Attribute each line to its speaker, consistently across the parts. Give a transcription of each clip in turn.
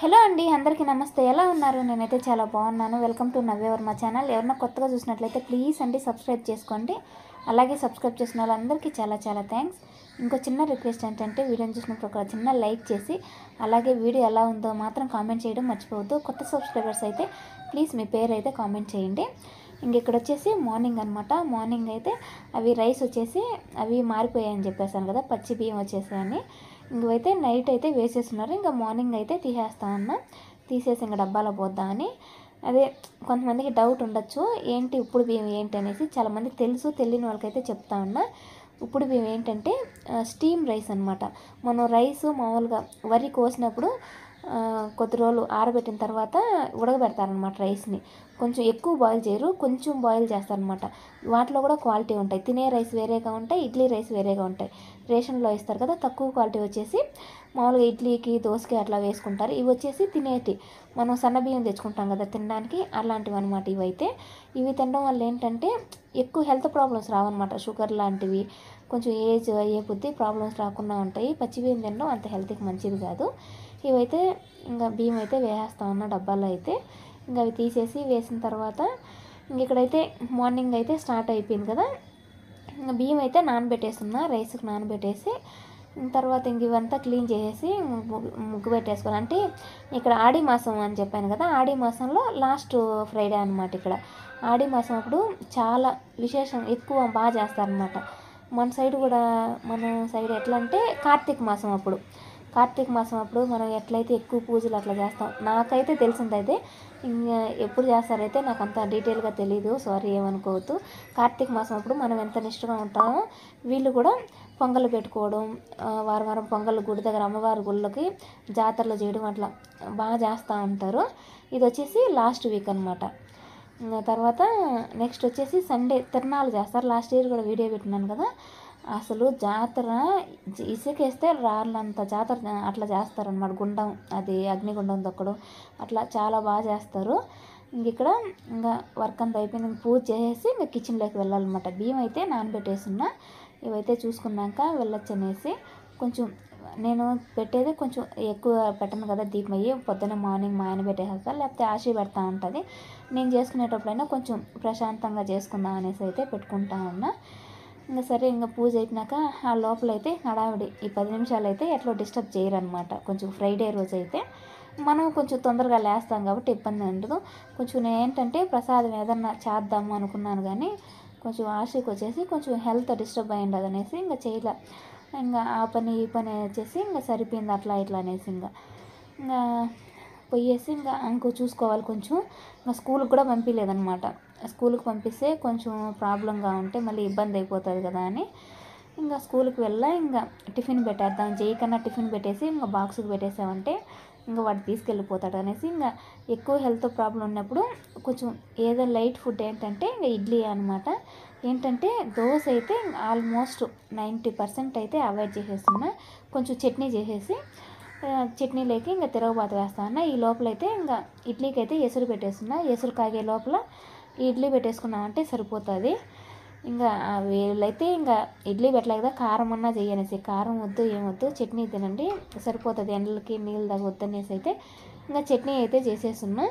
Speaker 1: hello అండి అందరికీ నమస్తే ఎలా ఉన్నారు నేనైతే చాలా బాగున్నాను వెల్కమ్ టు నవ్వేవర్ మా ఛానల్ ఎవరన్నా కొత్తగా చూసినట్లయితే ప్లీజ్ అండి సబ్స్క్రైబ్ చేసుకోండి అలాగే సబ్స్క్రైబ్ చేసిన వాళ్ళందరికీ చాలా చాలా థ్యాంక్స్ ఇంకో చిన్న రిక్వెస్ట్ ఏంటంటే వీడియోని చూసినప్పుడు ఒక చిన్న లైక్ చేసి అలాగే వీడియో ఎలా ఉందో మాత్రం కామెంట్ చేయడం మర్చిపోవద్దు కొత్త సబ్స్క్రైబర్స్ అయితే ప్లీజ్ మీ పేరు అయితే కామెంట్ చేయండి ఇంక ఇక్కడ వచ్చేసి మార్నింగ్ అనమాట మార్నింగ్ అయితే అవి రైస్ వచ్చేసి అవి మారిపోయాయని చెప్పేసాను కదా పచ్చి బియ్యం వచ్చేసాయని ఇంకవైతే నైట్ అయితే వేసేస్తున్నారు ఇంకా మార్నింగ్ అయితే తీసేస్తా ఉన్నా తీసేసి ఇంకా డబ్బాలో పోద్దామని అదే కొంతమందికి డౌట్ ఉండొచ్చు ఏంటి ఉప్పుడు బియ్యం ఏంటి అనేసి చాలామందికి తెలుసు తెలియని వాళ్ళకైతే చెప్తా ఉన్నా ఉప్పుడు బియ్యం ఏంటంటే ఆ, స్టీమ్ రైస్ అనమాట మనం రైస్ మామూలుగా వరి కోసినప్పుడు ఆ, కొద్ది రోజులు ఆరబెట్టిన తర్వాత ఉడకబెడతారనమాట రైస్ని కొంచెం ఎక్కువ బాయిల్ చేయరు కొంచెం బాయిల్ చేస్తారనమాట వాటిలో కూడా క్వాలిటీ ఉంటాయి తినే రైస్ వేరేగా ఉంటాయి ఇడ్లీ రైస్ వేరేగా ఉంటాయి రేషన్లో ఇస్తారు కదా తక్కువ క్వాలిటీ వచ్చేసి మామూలుగా ఇడ్లీకి దోసకి అట్లా వేసుకుంటారు ఇవి వచ్చేసి తినేటి మనం సన్న బియ్యం తెచ్చుకుంటాం కదా తినడానికి అలాంటివి అనమాట ఇవైతే ఇవి తినడం వల్ల ఏంటంటే ఎక్కువ హెల్త్ ప్రాబ్లమ్స్ రావన్నమాట షుగర్ లాంటివి కొంచెం ఏజ్ అయ్యే కొద్దీ ప్రాబ్లమ్స్ రాకుండా ఉంటాయి పచ్చి బియ్యం తినడం అంత హెల్త్కి మంచిది కాదు ఇవైతే ఇంకా బియ్యం అయితే వేసేస్తా ఉన్నా డబ్బాలో అయితే ఇంకా అవి తీసేసి వేసిన తర్వాత ఇంక ఇక్కడైతే మార్నింగ్ అయితే స్టార్ట్ అయిపోయింది కదా ఇంకా బియ్యం అయితే నానబెట్టేస్తున్నా రైస్కి నానబెట్టేసి ఇంక తర్వాత ఇంక ఇవంతా క్లీన్ చేసేసి ముగ్గు ముగ్గు పెట్టేసుకోవాలి అంటే ఇక్కడ ఆడి మాసం అని చెప్పాను కదా ఆడి మాసంలో లాస్ట్ ఫ్రైడే అనమాట ఇక్కడ ఆడి మాసం అప్పుడు చాలా విశేషం ఎక్కువ బాగా చేస్తారనమాట మన సైడ్ కూడా మన సైడ్ ఎట్లా అంటే కార్తీక మాసం అప్పుడు కార్తీక మాసం అప్పుడు మనం ఎట్లయితే ఎక్కువ పూజలు అట్లా చేస్తాం నాకైతే తెలిసిందైతే ఇంకా ఎప్పుడు చేస్తారైతే నాకు అంత డీటెయిల్గా తెలియదు సారీ ఏమనుకోవద్దు కార్తీక మాసం అప్పుడు మనం ఎంత నిష్ఠగా ఉంటామో వీళ్ళు కూడా పొంగలు పెట్టుకోవడం ఆ, వారం వారం పొంగల్ గుడి దగ్గర అమ్మవారి గుళ్ళకి జాతరలు చేయడం అట్లా బాగా చేస్తూ ఉంటారు ఇది వచ్చేసి లాస్ట్ వీక్ అనమాట ఇంకా తర్వాత నెక్స్ట్ వచ్చేసి సండే తిరణాలు చేస్తారు లాస్ట్ ఇయర్ కూడా వీడియో పెట్టినాను కదా అసలు జాతర జ- ఇసుకేస్తే రాళ్ళంత జాతర అట్లా చేస్తారనమాట గుండం అది అగ్నిగుండం దొక్కడం అట్లా చాలా బాగా చేస్తారు ఇంక ఇక్కడ ఇంకా వర్క్ అంతా అయిపోయింది ఇంక పూజ చేసేసి ఇంకా కిచెన్లోకి వెళ్ళాలన్నమాట బియ్యం అయితే నానబెట్టేస్తున్నా ఇవైతే చూసుకున్నాక వెళ్ళొచ్చు అనేసి కొంచెం నేను పెట్టేది కొంచెం ఎక్కువ పెట్టను కదా దీపం అయ్యి పొద్దున్న మార్నింగ్ మా ఆయన పెట్టేసేస్తా లేకపోతే ఆశి పెడతా ఉంటుంది నేను చేసుకునేటప్పుడైనా కొంచెం ప్రశాంతంగా చేసుకుందాం అనేసి అయితే పెట్టుకుంటా ఉన్నా ఇంకా సరే ఇంకా పూజ అయిపోయినాక ఆ లోపల అయితే హడావిడి ఈ పది నిమిషాలు అయితే ఎట్లా డిస్టర్బ్ చేయరనమాట కొంచెం ఫ్రైడే రోజు అయితే మనం కొంచెం తొందరగా లేస్తాం కాబట్టి ఇబ్బంది ఉండదు కొంచెం నేను ఏంటంటే ప్రసాదం ఏదన్నా చేద్దాము అనుకున్నాను కానీ కొంచెం ఆశకి వచ్చేసి కొంచెం హెల్త్ డిస్టర్బ్ అయ్యి ఉండదు అనేసి ఇంకా చేయలే ఇంకా ఆ పని ఈ పని వచ్చేసి ఇంకా సరిపోయింది అట్లా ఇట్లా అనేసి ఇంకా ఇంకా పోయేసి ఇంకా ఇంకో చూసుకోవాలి కొంచెం ఇంకా స్కూల్కి కూడా పంపించలేదన్నమాట స్కూల్కి పంపిస్తే కొంచెం ప్రాబ్లంగా ఉంటే మళ్ళీ ఇబ్బంది అయిపోతుంది కదా అని ఇంకా స్కూల్కి వెళ్ళా ఇంకా టిఫిన్ పెట్టేద్దాం జై కన్నా టిఫిన్ పెట్టేసి ఇంకా బాక్స్కి పెట్టేసామంటే ఇంకా వాడు తీసుకెళ్ళిపోతాడు అనేసి ఇంకా ఎక్కువ హెల్త్ ప్రాబ్లం ఉన్నప్పుడు కొంచెం ఏదో లైట్ ఫుడ్ ఏంటంటే ఇంకా ఇడ్లీ అనమాట ఏంటంటే దోశ అయితే ఆల్మోస్ట్ నైంటీ పర్సెంట్ అయితే అవాయిడ్ చేసేస్తున్నా కొంచెం చట్నీ చేసేసి ఆ, చట్నీలోకి ఇంకా తిరగబాత వేస్తాను ఈ లోపల అయితే ఇంకా ఇడ్లీకి అయితే ఎసురు పెట్టేస్తున్నా ఎసురు కాగే లోపల ఈ ఇడ్లీ పెట్టేసుకున్నామంటే సరిపోతుంది ఇంకా ఆ వీళ్ళైతే ఇంకా ఇడ్లీ పెట్టలే కదా కారం అన్నా చేయనేసి కారం వద్దు ఏమొద్దు చట్నీ తినండి సరిపోతుంది ఎండలకి నీళ్ళు తగ్గొద్దు అనేసి అయితే ఇంకా చట్నీ అయితే చేసేస్తున్నా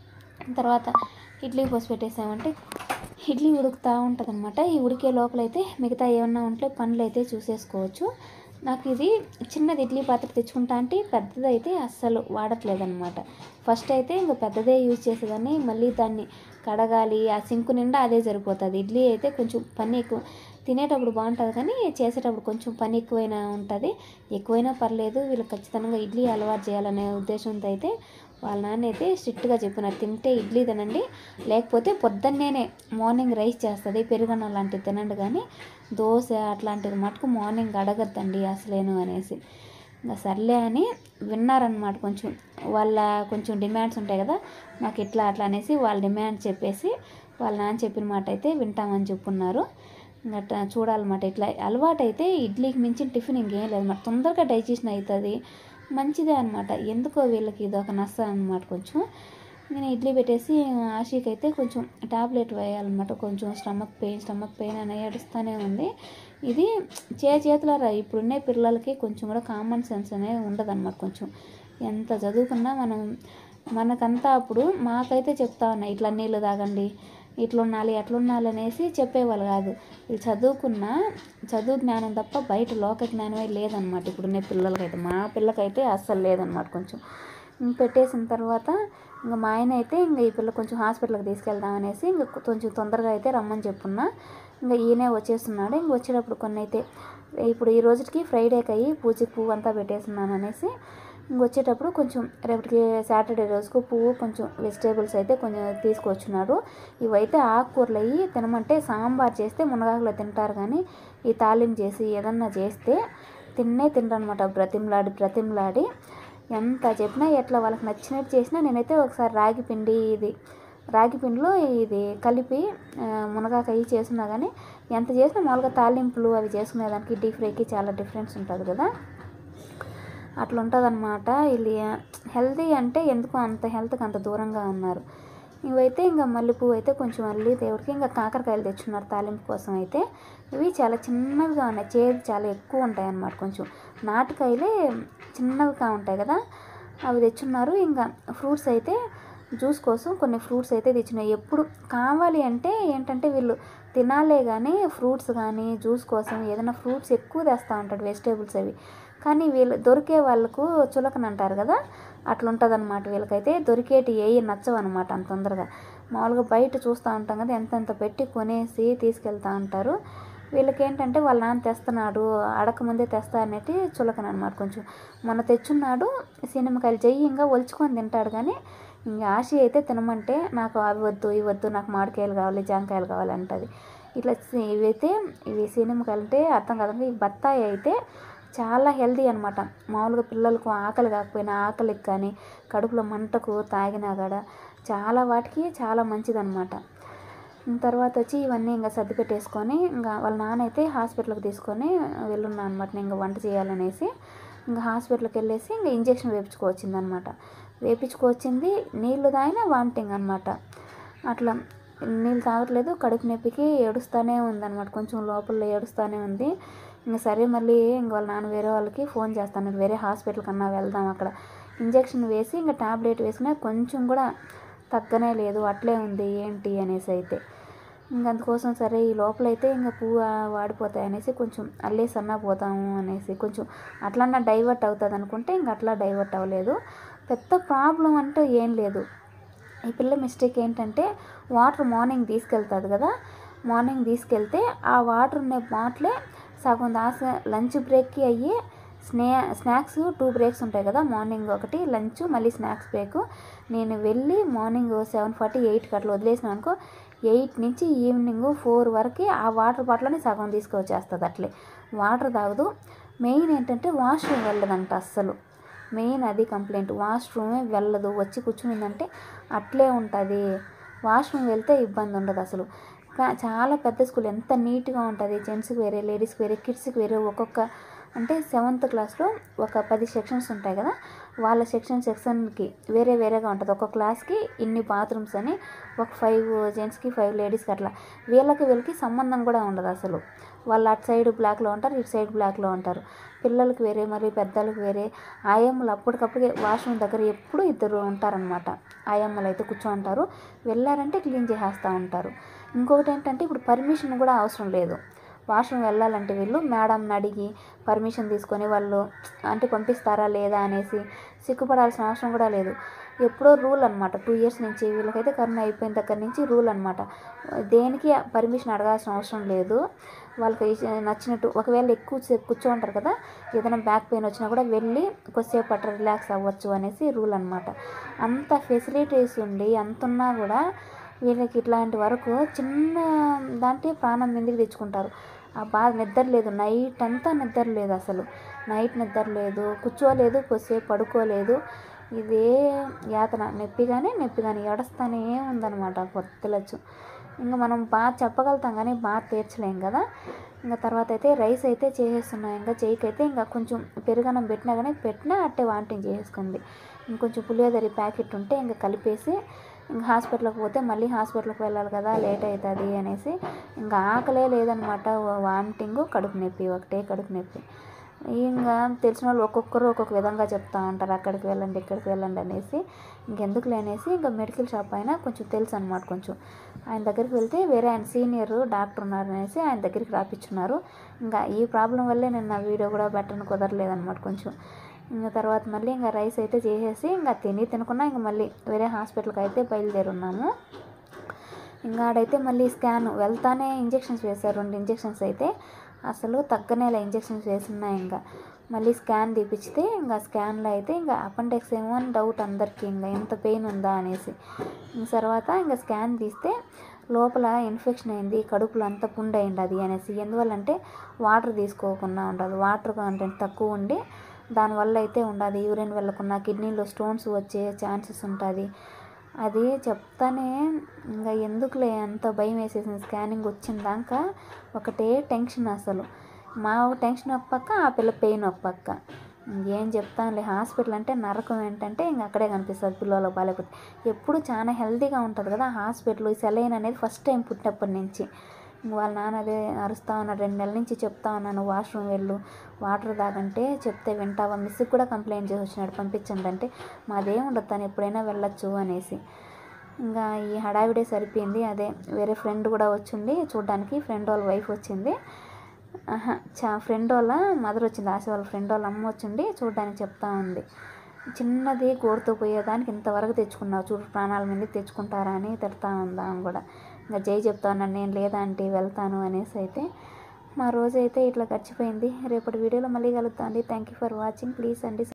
Speaker 1: తర్వాత ఇడ్లీ పోసి పెట్టేసామంటే ఇడ్లీ ఉడుకుతూ ఉంటుంది అనమాట ఈ ఉడికే లోపలైతే మిగతా ఏమన్నా ఉంటే పనులు అయితే చూసేసుకోవచ్చు నాకు ఇది చిన్నది ఇడ్లీ పాత్ర తెచ్చుకుంటా అంటే పెద్దది అయితే అస్సలు వాడట్లేదన్నమాట ఫస్ట్ అయితే ఇంకా పెద్దదే యూజ్ చేసేదాన్ని మళ్ళీ దాన్ని కడగాలి ఆ సింకు నిండా అదే సరిపోతుంది ఇడ్లీ అయితే కొంచెం పని ఎక్కువ తినేటప్పుడు బాగుంటుంది కానీ చేసేటప్పుడు కొంచెం పని ఎక్కువైనా ఉంటుంది ఎక్కువైనా పర్లేదు వీళ్ళు ఖచ్చితంగా ఇడ్లీ అలవాటు చేయాలనే ఉద్దేశంతో అయితే వాళ్ళ నాన్న అయితే స్ట్రిక్ట్గా చెప్పినారు తింటే ఇడ్లీ తినండి లేకపోతే పొద్దున్నేనే మార్నింగ్ రైస్ చేస్తుంది పెరుగన్నం లాంటివి తినండి కానీ దోశ అట్లాంటిది మటుకు మార్నింగ్ అడగద్దండి అసలేను అనేసి ఇంకా సర్లే అని విన్నారనమాట కొంచెం వాళ్ళ కొంచెం డిమాండ్స్ ఉంటాయి కదా నాకు ఇట్లా అట్లా అనేసి వాళ్ళ డిమాండ్ చెప్పేసి వాళ్ళ నాన్న చెప్పిన మాట అయితే వింటామని చెప్పున్నారు ఇంకా అట్లా చూడాలన్నమాట ఇట్లా అలవాటు అయితే ఇడ్లీకి మించిన టిఫిన్ ఇంకేం లేదు అనమాట తొందరగా డైజెషన్ అవుతుంది మంచిదే అనమాట ఎందుకో వీళ్ళకి ఇది ఒక నస్త అనమాట కొంచెం నేను ఇడ్లీ పెట్టేసి ఆశీకి అయితే కొంచెం టాబ్లెట్ వేయాలన్నమాట కొంచెం స్టమక్ పెయిన్ స్టమక్ పెయిన్ అని ఏడుస్తూనే ఉంది ఇది చే చేతులారా ఇప్పుడున్నే పిల్లలకి కొంచెం కూడా కామన్ సెన్స్ అనేది ఉండదన్నమాట కొంచెం ఎంత చదువుకున్నా మనం మనకంతా అప్పుడు మాకైతే చెప్తా ఉన్నాయి ఇట్లా నీళ్ళు తాగండి ఇట్లా ఉండాలి అట్లా ఉండాలి అనేసి చెప్పేవాళ్ళు కాదు వీళ్ళు చదువుకున్న చదువు జ్ఞానం తప్ప బయట లోక జ్ఞానమే లేదనమాట ఇప్పుడున్న పిల్లలకైతే మా పిల్లకైతే అస్సలు లేదనమాట కొంచెం ఇంక పెట్టేసిన తర్వాత ఇంకా మా ఆయన అయితే ఇంకా ఈ పిల్ల కొంచెం హాస్పిటల్కి తీసుకెళ్దాం అనేసి ఇంకా కొంచెం తొందరగా అయితే రమ్మని చెప్పున్నా ఇంకా ఈయనే వచ్చేస్తున్నాడు ఇంక వచ్చేటప్పుడు కొన్ని అయితే ఇప్పుడు ఈ రోజుకి ఫ్రైడేకి అయ్యి పూజకి పువ్వు అంతా పెట్టేస్తున్నాను అనేసి ఇంక వచ్చేటప్పుడు కొంచెం రేపటికి సాటర్డే రోజుకు పువ్వు కొంచెం వెజిటేబుల్స్ అయితే కొంచెం తీసుకొచ్చున్నారు ఇవైతే ఆకుకూరలు అయ్యి తినమంటే సాంబార్ చేస్తే మునగాకులో తింటారు కానీ ఈ తాలింపు చేసి ఏదన్నా చేస్తే తిన్నే తినరనమాట బ్రతిమలాడి బ్రతిమలాడి ఎంత చెప్పినా ఎట్లా వాళ్ళకి నచ్చినట్టు చేసినా నేనైతే ఒకసారి రాగి పిండి ఇది రాగి పిండిలో ఇది కలిపి ఆ, మునగాకాయ చేస్తున్నా కానీ ఎంత చేసినా మామూలుగా తాలింపులు అవి చేసుకునేదానికి డీప్ ఫ్రైకి చాలా డిఫరెన్స్ ఉంటుంది కదా అట్లా ఉంటుందన్నమాట వీళ్ళు హెల్తీ అంటే ఎందుకో అంత హెల్త్కి అంత దూరంగా ఉన్నారు ఇవైతే ఇంకా మల్లెపూ అయితే కొంచెం మళ్ళీ దేవుడికి ఇంకా కాకరకాయలు తెచ్చున్నారు తాలింపు కోసం అయితే ఇవి చాలా చిన్నవిగా ఉన్నాయి చేదు చాలా ఎక్కువ ఉంటాయి అన్నమాట కొంచెం నాటుకాయలే చిన్నవిగా ఉంటాయి కదా అవి తెచ్చున్నారు ఇంకా ఫ్రూట్స్ అయితే జ్యూస్ కోసం కొన్ని ఫ్రూట్స్ అయితే తెచ్చినాయి ఎప్పుడు కావాలి అంటే ఏంటంటే వీళ్ళు తినాలే కానీ ఫ్రూట్స్ కానీ జ్యూస్ కోసం ఏదైనా ఫ్రూట్స్ ఎక్కువ తెస్తూ ఉంటాడు వెజిటేబుల్స్ అవి కానీ వీళ్ళు దొరికే వాళ్ళకు చులకన అంటారు కదా అట్లా ఉంటుంది అనమాట వీళ్ళకైతే దొరికేటి ఏ నచ్చవు అనమాట అంత తొందరగా మామూలుగా బయట చూస్తూ ఉంటాం కదా ఎంతెంత పెట్టి కొనేసి తీసుకెళ్తూ ఉంటారు వీళ్ళకి ఏంటంటే వాళ్ళ నాన్న తెస్తున్నాడు అడగకముందే తెస్తా అనేటి చులకన అనమాట కొంచెం మొన్న తెచ్చున్నాడు సినిమాకాయలు జయ్యంగా ఒలుచుకొని తింటాడు కానీ ఇంకా ఆశ అయితే తినమంటే నాకు అవి వద్దు ఇవి వద్దు నాకు మామిడికాయలు కావాలి జాంకాయలు కావాలి అంటది ఇట్లా సి- ఇవైతే ఇవి సినిమాకాయలు అంటే అర్థం కాదండి ఈ బత్తాయి అయితే చాలా హెల్దీ అనమాట మామూలుగా పిల్లలకు ఆకలి కాకపోయినా ఆకలికి కానీ కడుపులో మంటకు తాగినా కూడా చాలా వాటికి చాలా మంచిదన్నమాట తర్వాత వచ్చి ఇవన్నీ ఇంకా సర్ది పెట్టేసుకొని ఇంకా వాళ్ళ నాన్న అయితే హాస్పిటల్కి తీసుకొని వెళ్ళున్నా అనమాట నేను ఇంకా వంట చేయాలనేసి ఇంకా హాస్పిటల్కి వెళ్ళేసి ఇంకా ఇంజక్షన్ వేపించుకోవచ్చింది అనమాట వేపించుకొచ్చింది నీళ్లు తాగినా వామిటింగ్ అనమాట అట్లా నీళ్ళు తాగట్లేదు కడుపు నొప్పికి ఏడుస్తూనే ఉందన్నమాట కొంచెం లోపల ఏడుస్తూనే ఉంది ఇంకా సరే మళ్ళీ ఇంక వాళ్ళ నాన్న వేరే వాళ్ళకి ఫోన్ చేస్తాను వేరే హాస్పిటల్ కన్నా వెళ్దాం అక్కడ ఇంజక్షన్ వేసి ఇంకా టాబ్లెట్ వేసినా కొంచెం కూడా తగ్గనే లేదు అట్లే ఉంది ఏంటి అనేసి అయితే ఇంక అందుకోసం సరే ఈ లోపలైతే ఇంకా పువ్వు వాడిపోతాయి అనేసి కొంచెం అల్లేసి అన్నా పోతాము అనేసి కొంచెం అట్లన్నా డైవర్ట్ అవుతుంది అనుకుంటే ఇంక అట్లా డైవర్ట్ అవ్వలేదు పెద్ద ప్రాబ్లం అంటూ ఏం లేదు ఈ పిల్ల మిస్టేక్ ఏంటంటే వాటర్ మార్నింగ్ తీసుకెళ్తుంది కదా మార్నింగ్ తీసుకెళ్తే ఆ వాటర్ ఉన్న బాటిలే సగం దాస లంచ్ బ్రేక్కి అయ్యి స్నే స్నాక్స్ టూ బ్రేక్స్ ఉంటాయి కదా మార్నింగ్ ఒకటి లంచ్ మళ్ళీ స్నాక్స్ బ్రేక్ నేను వెళ్ళి మార్నింగ్ సెవెన్ ఫార్టీ ఎయిట్కి అట్లా వదిలేసిన అనుకో ఎయిట్ నుంచి ఈవినింగ్ ఫోర్ వరకు ఆ వాటర్ బాటిల్ని సగం తీసుకొచ్చేస్తుంది అట్లే వాటర్ తాగదు మెయిన్ ఏంటంటే వాష్రూమ్ వెళ్ళదంట అస్సలు మెయిన్ అది కంప్లైంట్ వాష్రూమే వెళ్ళదు వచ్చి కూర్చునిందంటే అట్లే ఉంటుంది వాష్రూమ్ వెళ్తే ఇబ్బంది ఉండదు అసలు కా- చాలా పెద్ద స్కూల్ ఎంత నీట్గా ఉంటుంది జెంట్స్కి వేరే లేడీస్కి వేరే కిడ్స్కి వేరే ఒక్కొక్క అంటే సెవెంత్ క్లాస్లో ఒక పది సెక్షన్స్ ఉంటాయి కదా వాళ్ళ సెక్షన్ సెక్షన్కి వేరే వేరేగా ఉంటుంది ఒక క్లాస్కి ఇన్ని బాత్రూమ్స్ అని ఒక ఫైవ్ జెంట్స్కి ఫైవ్ లేడీస్కి అట్లా వీళ్ళకి వీళ్ళకి సంబంధం కూడా ఉండదు అసలు వాళ్ళు అటు సైడ్ బ్లాక్లో ఉంటారు ఇటు సైడ్ బ్లాక్లో ఉంటారు పిల్లలకి వేరే మరి పెద్దలకు వేరే ఆయమ్మలు అప్పటికప్పుడే వాష్రూమ్ దగ్గర ఎప్పుడు ఇద్దరు ఉంటారనమాట ఆయమ్మలు అయితే కూర్చోంటారు వెళ్ళారంటే క్లీన్ చేసేస్తూ ఉంటారు ఇంకొకటి ఏంటంటే ఇప్పుడు పర్మిషన్ కూడా అవసరం లేదు వాష్రూమ్ వెళ్ళాలంటే వీళ్ళు మేడంని అడిగి పర్మిషన్ తీసుకొని వాళ్ళు అంటే పంపిస్తారా లేదా అనేసి సిగ్గుపడాల్సిన అవసరం కూడా లేదు ఎప్పుడో రూల్ అనమాట టూ ఇయర్స్ నుంచి వీళ్ళకైతే కరోనా అయిపోయిన దగ్గర నుంచి రూల్ అనమాట దేనికి పర్మిషన్ అడగాల్సిన అవసరం లేదు వాళ్ళకి ఇష్ట- నచ్చినట్టు ఒకవేళ ఎక్కువ సేపు కూర్చోంటారు కదా ఏదైనా బ్యాక్ పెయిన్ వచ్చినా కూడా వెళ్ళి కొద్దిసేపు అట్లా రిలాక్స్ అవ్వచ్చు అనేసి రూల్ అనమాట అంత ఫెసిలిటీస్ ఉండి అంత ఉన్నా కూడా వీళ్ళకి ఇట్లాంటి వరకు చిన్న దాంట్లో ప్రాణం మీదకి తెచ్చుకుంటారు ఆ బాధ నిద్ర లేదు నైట్ అంతా నిద్ర లేదు అసలు నైట్ నిద్ర లేదు కూర్చోలేదు కొద్దిసేపు పడుకోలేదు ఇదే యాతన నొప్పిగానే నొప్పిగానే ఏడుస్తానే ఉందన్నమాట పొత్తులచ్చు ఇంకా మనం బాగా చెప్పగలుగుతాం కానీ బాగా తీర్చలేం కదా ఇంకా తర్వాత అయితే రైస్ అయితే చేసేస్తున్నాం ఇంకా చేయికైతే ఇంకా కొంచెం పెరుగన్నం పెట్టినా కానీ పెట్టినా అట్టే వాంటింగ్ చేసేసుకుంది ఇంకొంచెం పులియోదరి ప్యాకెట్ ఉంటే ఇంకా కలిపేసి ఇంకా హాస్పిటల్కి పోతే మళ్ళీ హాస్పిటల్కి వెళ్ళాలి కదా లేట్ అవుతుంది అనేసి ఇంకా ఆకలే లేదనమాట వామిటింగ్ కడుపు నొప్పి ఒకటే కడుపు నొప్పి ఇంకా తెలిసిన వాళ్ళు ఒక్కొక్కరు ఒక్కొక్క విధంగా చెప్తా ఉంటారు అక్కడికి వెళ్ళండి ఇక్కడికి వెళ్ళండి అనేసి ఇంకెందుకు అనేసి ఇంకా మెడికల్ షాప్ అయినా కొంచెం తెలుసు అనమాట కొంచెం ఆయన దగ్గరికి వెళ్తే వేరే ఆయన సీనియర్ డాక్టర్ ఉన్నారు అనేసి ఆయన దగ్గరికి రాపిచ్చున్నారు ఇంకా ఈ ప్రాబ్లం వల్లే నేను నా వీడియో కూడా పెట్టను కుదరలేదన్నమాట కొంచెం ఇంకా తర్వాత మళ్ళీ ఇంకా రైస్ అయితే చేసేసి ఇంకా తిని తినకుండా ఇంకా మళ్ళీ వేరే హాస్పిటల్కి అయితే బయలుదేరున్నాము ఇంకా ఆడైతే మళ్ళీ స్కాన్ వెళ్తానే ఇంజెక్షన్స్ వేశారు రెండు ఇంజెక్షన్స్ అయితే అసలు తగ్గనేలా ఇంజెక్షన్స్ వేసున్నాయి ఇంకా మళ్ళీ స్కాన్ తీపిచ్చితే ఇంకా స్కాన్లో అయితే ఇంకా అపెండిక్స్ ఏమో అని డౌట్ అందరికీ ఇంకా ఎంత పెయిన్ ఉందా అనేసి ఇంక తర్వాత ఇంకా స్కాన్ తీస్తే లోపల ఇన్ఫెక్షన్ అయింది కడుపులో అంతా పుండు అయింది అది అనేసి ఎందువల్లంటే వాటర్ తీసుకోకుండా ఉండదు వాటర్ కంటెంట్ తక్కువ ఉండి దానివల్ల అయితే ఉండదు యూరిన్ వెళ్ళకుండా కిడ్నీలో స్టోన్స్ వచ్చే ఛాన్సెస్ ఉంటుంది అది చెప్తానే ఇంకా ఎందుకులే అంత భయం వేసేసింది స్కానింగ్ వచ్చిన దాకా ఒకటే టెన్షన్ అసలు మా టెన్షన్ ఒక పక్క ఆ పిల్ల పెయిన్ ఒక పక్క ఏం చెప్తానులే హాస్పిటల్ అంటే నరకం ఏంటంటే ఇంక అక్కడే కనిపిస్తుంది పిల్లలకు బాగాలేకపోతే ఎప్పుడు చాలా హెల్తీగా ఉంటుంది కదా హాస్పిటల్ సెలైన్ అనేది ఫస్ట్ టైం పుట్టినప్పటి నుంచి ఇంక వాళ్ళ నాన్న అదే అరుస్తా ఉన్నాడు రెండు నెలల నుంచి చెప్తా ఉన్నాను వాష్రూమ్ వెళ్ళు వాటర్ తాగంటే చెప్తే వింటావా మిస్కి కూడా కంప్లైంట్ చేసి వచ్చినాడు పంపించండి అంటే మాదేం ఉండదు తను ఎప్పుడైనా వెళ్ళొచ్చు అనేసి ఇంకా ఈ హడావిడే సరిపోయింది అదే వేరే ఫ్రెండ్ కూడా వచ్చింది చూడడానికి ఫ్రెండ్ వాళ్ళ వైఫ్ వచ్చింది ఆహా, చా ఫ్రెండ్ వాళ్ళ మదర్ వచ్చింది ఆశ వాళ్ళ ఫ్రెండ్ వాళ్ళ అమ్మ వచ్చింది చూడడానికి చెప్తా ఉంది చిన్నది గోడుతో పోయేదానికి ఇంతవరకు తెచ్చుకున్నావు చూడు ప్రాణాల మీద తెచ్చుకుంటారా అని తిడతా ఉందా ఆమె కూడా ఇంకా జై చెప్తా ఉన్నాను నేను లేదా ఆంటీ వెళ్తాను అనేసి అయితే మా రోజు అయితే ఇట్లా గడిచిపోయింది రేపటి వీడియోలో మళ్ళీ కలుద్దాం అండి thank you for watching please అండి